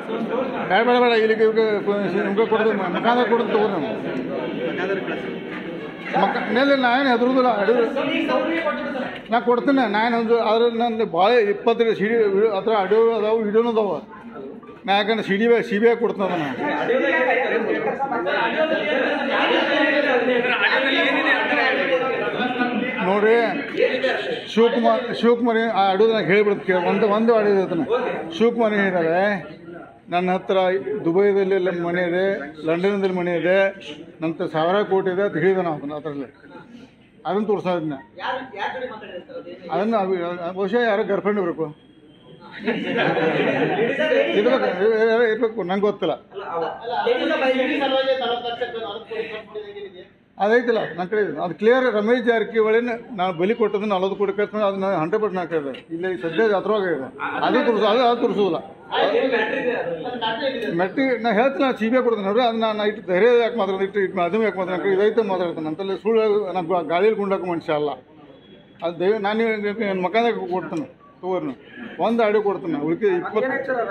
ಬೇಡ ಬೇಡ ಬೇಡ ಇಲ್ಲಿಗೆ ನಿಮ್ಗೆ ಕೊಡೋದು ಮಕಾನ ಕೊಡೋದು ತಗೋರಿ ನಾವು ಮಕ್ಕ ಮೇಲೆ ನಾ ಏನು ಹೆದರುದಿಲ್ಲ ಅಡು ನಾ ಕೊಡ್ತೀನಿ ನಾ ಏನು ಒಂದು ಆದ್ರೆ ನನ್ನ ಭಾಳ ಇಪ್ಪತ್ತು ಸಿಡಿ ಹತ್ರ ಅಡು ಅದಾವು ಹಿಡಿಯೋನು ಅದಾವ ನಾ ಯಾಕಂದ್ರೆ ಸಿಡಿ ಬೇ ಸಿ ಬಿ ಐ ಕೊಡ್ತೀನಿ ಅದನ್ನ ನೋಡ್ರಿ ಶಿವಕುಮಾರ್ ಶಿವಕುಮಾರ್ ಆ ಅಡುಗೆ ಹೇಳಿಬಿಡ್ತು ಕೇಳಿ ಒಂದು ಒಂದು ಅಡುಗೆ ಅದನ್ನ ಶಿವಕುಮಾರ್ ಹೇಳಿದ್ದಾರೆ ನನ್ನ ಹತ್ರ ದುಬೈದಲ್ಲಿ ಎಲ್ಲ ಮನೆ ಇದೆ ಲಂಡನ್ದಲ್ಲಿ ಮನೆ ಇದೆ ನಂತರ ಸಾವಿರ ಕೋಟಿ ಇದೆ ಅಂತ ಹೇಳಿದ ನಾವು ಅದನ್ನ ಅದರಲ್ಲಿ ಅದನ್ನು ತೋರಿಸೋದನ್ನ ಅದನ್ನು ಅಭಿ- ಬಹುಶಃ ಯಾರೋ ಗರ್ಫ್ರೆಂಡ್ ಇರಬೇಕು ಇರ್ಬೇಕು ಇರ್- ಇರ್ಬೇಕು ನಂಗೆ ಗೊತ್ತಿಲ್ಲ ಅದೈತಿಲ್ಲ ನನ್ನ ಕಡೆ ಇದೆ. ಅದು ಕ್ಲಿಯರ್ ರಮೇಶ್ ಜಾರಕಿಹೊಳಿನ ನಾನು ಬಲಿ ಕೊಟ್ಟದ್ದು ನಲವತ್ತು ಕೋಟಿ ಖರ್ಚು ಮಾಡಿ ಅದನ್ನ ಹಂಡ್ರೆಡ್ ಪರ್ಸೆಂಟ್ ಹಾಕಿದೆ ಇಲ್ಲಿ ಸದ್ಯ ಜಾತ್ರವಾಗ ಇದೆ ಅದು ತೋರಿಸು ಅದು ಅದು ತೋರಿಸೋದಿಲ್ಲ ಮೆಟ್ಟಿ ನಾ ಹೇಳ್ತೀನಿ ಸಿ ಬಿ ಐ ಕೊಡ್ತೀನಿ ನೋಡ್ರಿ ಅದನ್ನ ನಾ ಇಟ್ಟು ಧೈರ್ಯ ಯಾಕೆ ಮಾತಾಡೋದು ಇಟ್ಟು ಇಟ್ಟು ಅದು ಯಾಕೆ ಮಾತಾಡ್ತೀನಿ ಇದೈತೆ ಮಾತಾಡ್ತಾನೆ ಅಂತಲ್ಲಿ ಸುಳ್ಳು ನಾನು ಗಾಳಿಯಲ್ಲಿ ಗುಂಡಾಕ ಮನುಷ್ಯ ಅಲ್ಲ ಅದು ದೈವ ನಾನು ನನ್ನ ಮಕಾನಾಗ ಕೊಡ್ತೀನಿ ತಗೋರಿ ಒಂದು ಆಡಿಯೋ ಕೊಡ್ತೀನಿ ಉಳಿಕೆ ಇಪ್ಪತ್ತು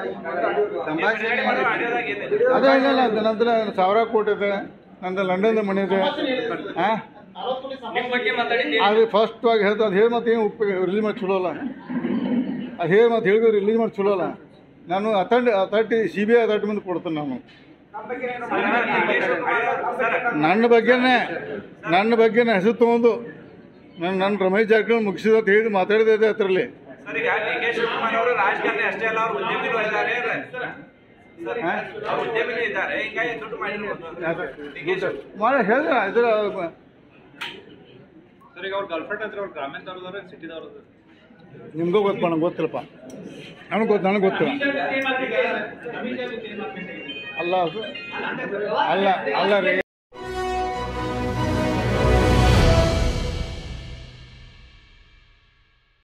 ಅದೇ ಇಲ್ಲ ಇಲ್ಲ ಅದು ನಂತರ ಸಾವಿರ ಕೋಟಿ ಇದೆ ನಂದು ಲಂಡನ್ ಮನೆ ಇದೆ ಹಾಂ ಅದು ಫಸ್ಟ್ ಆಗಿ ಹೇಳ್ತಾ ಅದು ಹೇಳಿ ಮತ್ತೆ ಏನು ಉಪ್ಪು ರಿಲೀಸ್ ಮಾಡಿ ಚಲೋ ಅಲ್ಲ ಅದು ಹೇಳಿ ಮತ್ತೆ ಹೇಳಿದ್ರು ರಿಲೀಸ್ ಮಾಡಿ ಚಲೋ ಅಲ್ಲ ನಾನು authority authority C B I authority ಮುಂದೆ ಕೊಡ್ತೇನೆ ನಾನು ನನ್ನ ಬಗ್ಗೆನೇ ನನ್ನ ಬಗ್ಗೆನೇ ಹೆಸರು ತೊಗೊಂಡು ನಾನು ನನ್ನ ರಮೇಶ್ ಜಾರಕಿಹೊಳಿ ಮುಗಿಸಿದ ಅಂತ ಹೇಳಿ ಮಾತಾಡಿದೆ ಅದರಲ್ಲಿ ಸರ್ ಈಗ ಡಿ ಕೆ ಶಿವಕುಮಾರ್ ಅವರು ರಾಜಕಾರಣಿ ಅಷ್ಟೇ ಅಲ್ಲ ಅವ್ರು ಉದ್ಯಮಿಗಳು ಇದ್ದಾರೆ ಸರ್ ಅವ್ರು ಉದ್ಯಮಿಗಳು ಇದ್ದಾರೆ ಹಿಂಗಾಗಿ ದುಡ್ಡು ಮಾಡಿರ್ಬೋದು ಮಾಡಿ ಹೇಳಿದ್ರೆ ಇದ್ರ ಸರ್ ಈಗ ಅವ್ರ ಗರ್ಲ್ಫ್ರೆಂಡ್ ಹತ್ರ ಅವ್ರ ಗ್ರಾಮೀಣದವ್ರದಾರ ಸಿಟಿದವ್ರದಾರ ನಿಮ್ಗೂ ಗೊತ್ತಪ್ಪ ನಂಗೆ ಗೊತ್ತಿಲ್ಲಪ್ಪ ನನಗೆ ಗೊತ್ತು ನನಗೆ ಗೊತ್ತಿಲ್ಲ ಅಲ್ಲ ಅದು- ಅಲ್ಲ ಅಲ್ಲ ರೀ